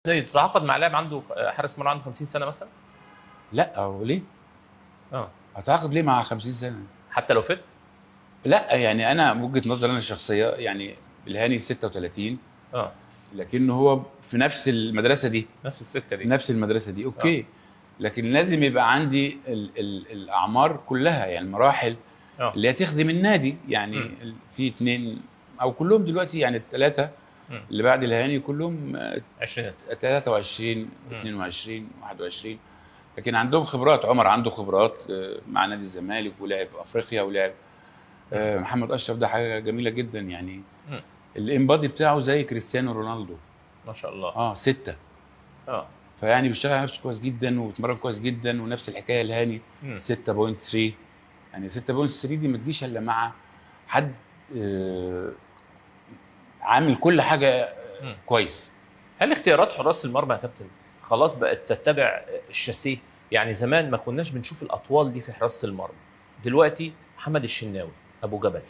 يتعاقد مع لاعب عنده حارس مرمى عنده 50 سنه مثلا لا هو ليه؟ اه هتعاقد ليه مع 50 سنه؟ حتى لو فت لا يعني انا وجهه نظري انا الشخصيه يعني الهاني 36 اه لكن هو في نفس المدرسه دي نفس السكه دي نفس المدرسه دي اوكي لكن لازم يبقى عندي ال ال الاعمار كلها يعني المراحل اه اللي هتخدم النادي يعني مم. ال- في اثنين او كلهم دلوقتي يعني الثلاثه مم. اللي بعد الهاني كلهم آه، عشرينات 23 مم. 22 21 لكن عندهم خبرات عمر عنده خبرات آه، مع نادي الزمالك ولعب افريقيا ولعب آه، محمد اشرف ده حاجه جميله جدا يعني مم. الانبادي بتاعه زي كريستيانو رونالدو ما شاء الله اه ستة اه فيعني بيشتغل على نفسه كويس جدا وبيتمرن كويس جدا ونفس الحكايه الهاني مم. 6.3 يعني 6.3 دي ما تجيش الا مع حد آه، عامل كل حاجه آه، مم. كويس هل اختيارات حراس المرمى يا كابتن خلاص بقت تتبع الشاسيه يعني زمان ما كناش بنشوف الاطوال دي في حراسه المرمى دلوقتي محمد الشناوي ابو جبل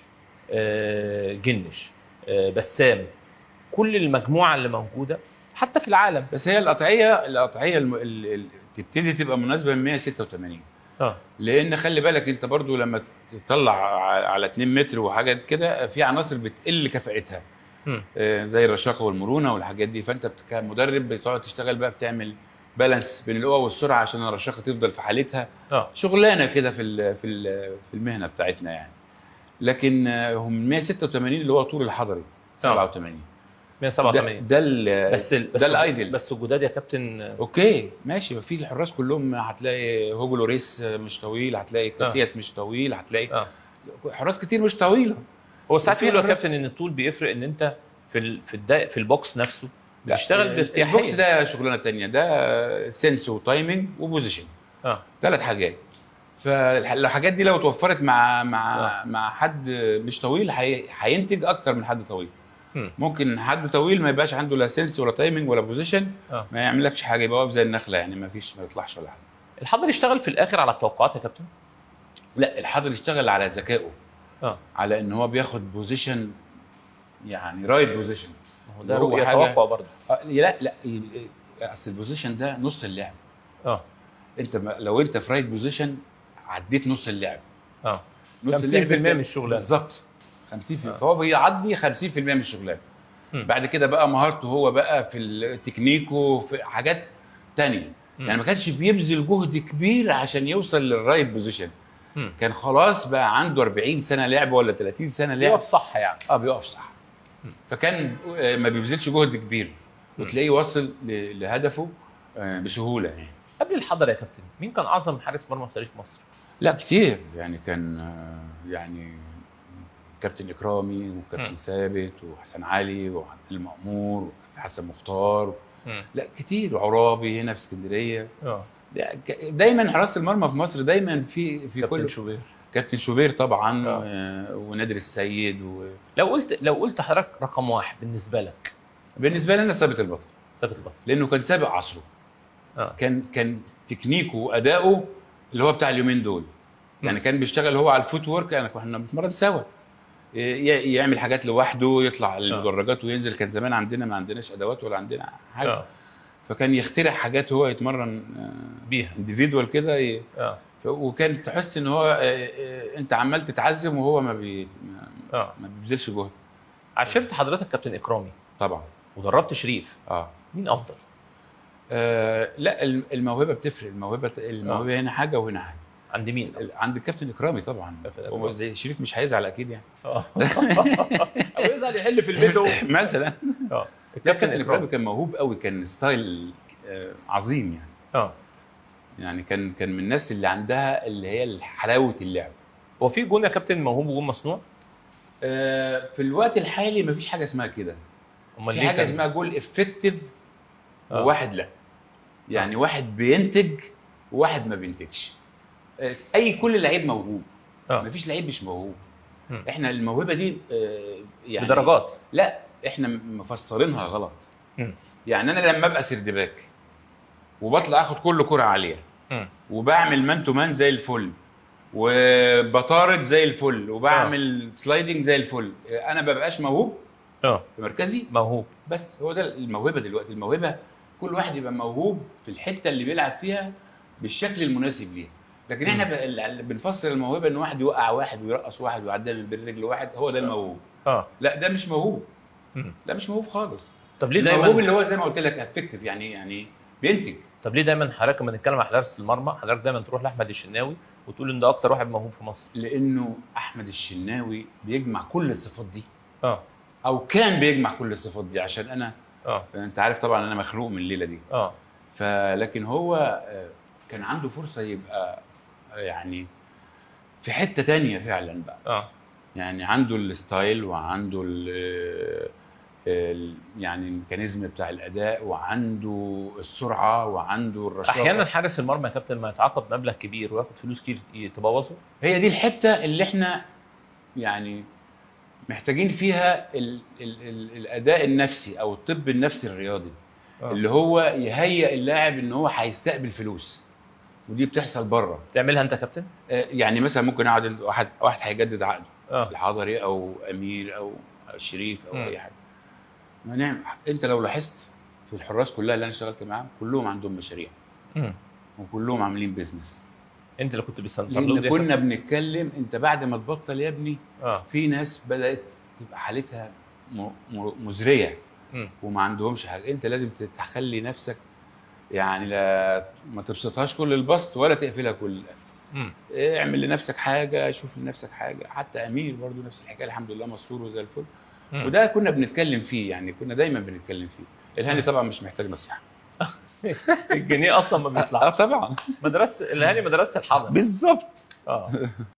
آه، جنش آه، بسام كل المجموعه اللي موجوده حتى في العالم بس هي القطعيه القطعيه الم... ال... ال... تبتدي تبقى مناسبه من 186 اه لان خلي بالك انت برضو لما تطلع ع- على 2 متر وحاجات كده في عناصر بتقل كفاءتها مم. آه، زي الرشاقه والمرونه والحاجات دي فانت بت- كمدرب بتقعد تشتغل بقى بتعمل بالانس بين القوه والسرعه عشان الرشاقه تفضل في حالتها اه شغلانه كده في ال في ال في المهنه بتاعتنا يعني لكن آه، هم 186 اللي هو طول الحضري 87 ده 187 ده ال- بس ال- بس ده الايدل بس الجداد يا كابتن آه، اوكي ماشي ما في الحراس كلهم هتلاقي هوجو لوريس مش طويل هتلاقي كاسياس مش طويل هتلاقي اه حراس كتير مش طويله هو ساعات وفي يقولوا يا حراس- كابتن ان الطول بيفرق ان انت في ال... في الدا... في البوكس نفسه لا، بتشتغل بارتياحيه البوكس ده شغلانه تانية ده سنس وتايمنج وبوزيشن اه ثلاث حاجات فالحاجات دي لو توفرت مع مع آه. مع حد مش طويل هي- هينتج اكتر من حد طويل مم. ممكن حد طويل ما يبقاش عنده لا سنس ولا تايمنج ولا بوزيشن اه ما يعملكش حاجه يبقى واقف زي النخله يعني ما فيش ما يطلعش ولا حاجه الحضر يشتغل في الاخر على التوقعات يا كابتن لا الحاضر يشتغل على ذكائه اه على ان هو بياخد بوزيشن يعني رايت بوزيشن ما هو ده هو رؤيه حاجة- توقع برضه لا لا ي- اصل البوزيشن ده نص اللعب اه انت ما لو انت في رايت بوزيشن عديت نص اللعب اه نص 50% اللعب من انت- الشغلانة. بالظبط 50% آه. فهو بيعدي 50% من الشغلانه مم. بعد كده بقى مهارته هو بقى في التكنيك وفي حاجات تانية مم. يعني ما كانش بيبذل جهد كبير عشان يوصل للرايت بوزيشن مم. كان خلاص بقى عنده 40 سنه لعب ولا 30 سنه لعب يقف صح يعني اه بيقف صح فكان آه، ما بيبذلش جهد كبير وتلاقيه واصل ل- لهدفه آه، بسهوله يعني قبل الحضر يا كابتن مين كان اعظم حارس مرمى في تاريخ مصر؟ لا كتير يعني كان آه، يعني كابتن اكرامي وكابتن مم. ثابت وحسن علي وعبد المأمور وحسن مختار مم. لا كتير وعرابي هنا في اسكندريه اه لا، ك- دايما حراس المرمى في مصر دايما في في كابتن كل شوبير كابتن شوبير طبعا آه. و- ونادر السيد و... لو قلت لو قلت حضرتك رقم واحد بالنسبه لك بالنسبه لي انا ثابت البطل ثابت البطل لانه كان سابق عصره اه كان كان تكنيكه واداؤه اللي هو بتاع اليومين دول يعني كان بيشتغل هو على الفوت وورك يعني كنا بنتمرن سوا ي- يعمل حاجات لوحده يطلع المدرجات وينزل كان زمان عندنا ما عندناش ادوات ولا عندنا حاجه اه فكان يخترع حاجات هو يتمرن بيها انديفيدوال كده ي- اه ف- وكان تحس ان هو آه، آه، انت عمال تتعزم وهو ما بي ما- اه ما بيبذلش جهد عشرت حضرتك كابتن اكرامي طبعا ودربت شريف اه مين افضل؟ آه، لا الم- الموهبه بتفرق الموهبه الموهبه هنا حاجه وهنا حاجه عند مين؟ عند الكابتن اكرامي طبعا كابتن هو إكرامي. زي شريف مش هيزعل اكيد يعني اه او يزعل يحل في البيت هو مثلا اه لا كابتن اكرامي كان موهوب قوي كان ستايل آه، عظيم يعني اه يعني كان كان من الناس اللي عندها اللي هي حلاوه اللعب هو في جون يا كابتن موهوب وجون مصنوع؟ آه، في الوقت الحالي مفيش حاجه اسمها كده امال في ليه حاجه كان- اسمها جول افكتيف آه. وواحد لا يعني واحد بينتج وواحد ما بينتجش آه، اي كل لعيب موهوب اه مفيش لعيب مش موهوب مم. احنا الموهبه دي آه، يعني بدرجات لا احنا مفسرينها غلط مم. يعني انا لما ابقى سردباك وبطلع اخد كل كره عاليه مم. وبعمل مان تو مان زي الفل وبطارد زي الفل وبعمل سلايدنج زي الفل انا ما ببقاش موهوب اه في مركزي موهوب بس هو ده الموهبه دلوقتي الموهبه كل واحد يبقى موهوب في الحته اللي بيلعب فيها بالشكل المناسب ليها لكن احنا ب- اللي بنفسر الموهبه ان واحد يوقع واحد ويرقص واحد ويعدي من بين رجل واحد هو ده الموهوب اه لا ده مش موهوب مم. لا مش موهوب خالص طب ليه الموهوب دايما اللي هو زي ما قلت لك افكتيف يعني يعني بينتج طب ليه دايما حضرتك لما نتكلم عن حراسه المرمى حضرتك دايما تروح لاحمد الشناوي وتقول ان ده اكتر واحد موهوب في مصر لانه احمد الشناوي بيجمع كل الصفات دي اه او كان بيجمع كل الصفات دي عشان انا اه انت عارف طبعا انا مخنوق من الليله دي اه فلكن هو آه، كان عنده فرصه يبقى آه، يعني في حته تانية فعلا بقى اه يعني عنده الستايل وعنده ال ال- يعني الميكانيزم بتاع الاداء وعنده السرعه وعنده الرشاقه احيانا حارس المرمى يا كابتن ما يتعاقد مبلغ كبير وياخد فلوس كتير تبوظه هي دي الحته اللي احنا يعني محتاجين فيها ال ال ال الاداء النفسي او الطب النفسي الرياضي آه. اللي هو يهيئ اللاعب ان هو هيستقبل فلوس ودي بتحصل بره تعملها انت يا كابتن آه، يعني مثلا ممكن اقعد واحد واحد هيجدد عقده اه الحضري او امير او شريف او مم. اي حاجه ما نعم انت لو لاحظت في الحراس كلها اللي انا اشتغلت معاهم كلهم عندهم مشاريع مم. وكلهم عاملين بيزنس انت اللي كنت بيسنتر له لان دي كنا بنتكلم انت بعد ما تبطل يا ابني اه في ناس بدات تبقى حالتها م- م- مزريه مم. وما عندهمش حاجه انت لازم تخلي نفسك يعني لا ما تبسطهاش كل البسط ولا تقفلها كل القفل مم. اعمل لنفسك حاجه شوف لنفسك حاجه حتى امير برضو نفس الحكايه الحمد لله مستور وزي الفل مم. وده كنا بنتكلم فيه يعني كنا دايما بنتكلم فيه الهاني طبعا مش محتاج نصيحه الجنيه اصلا ما اه بيطلعش طبعا مدرسه الهاني مدرسه الحضر بالظبط اه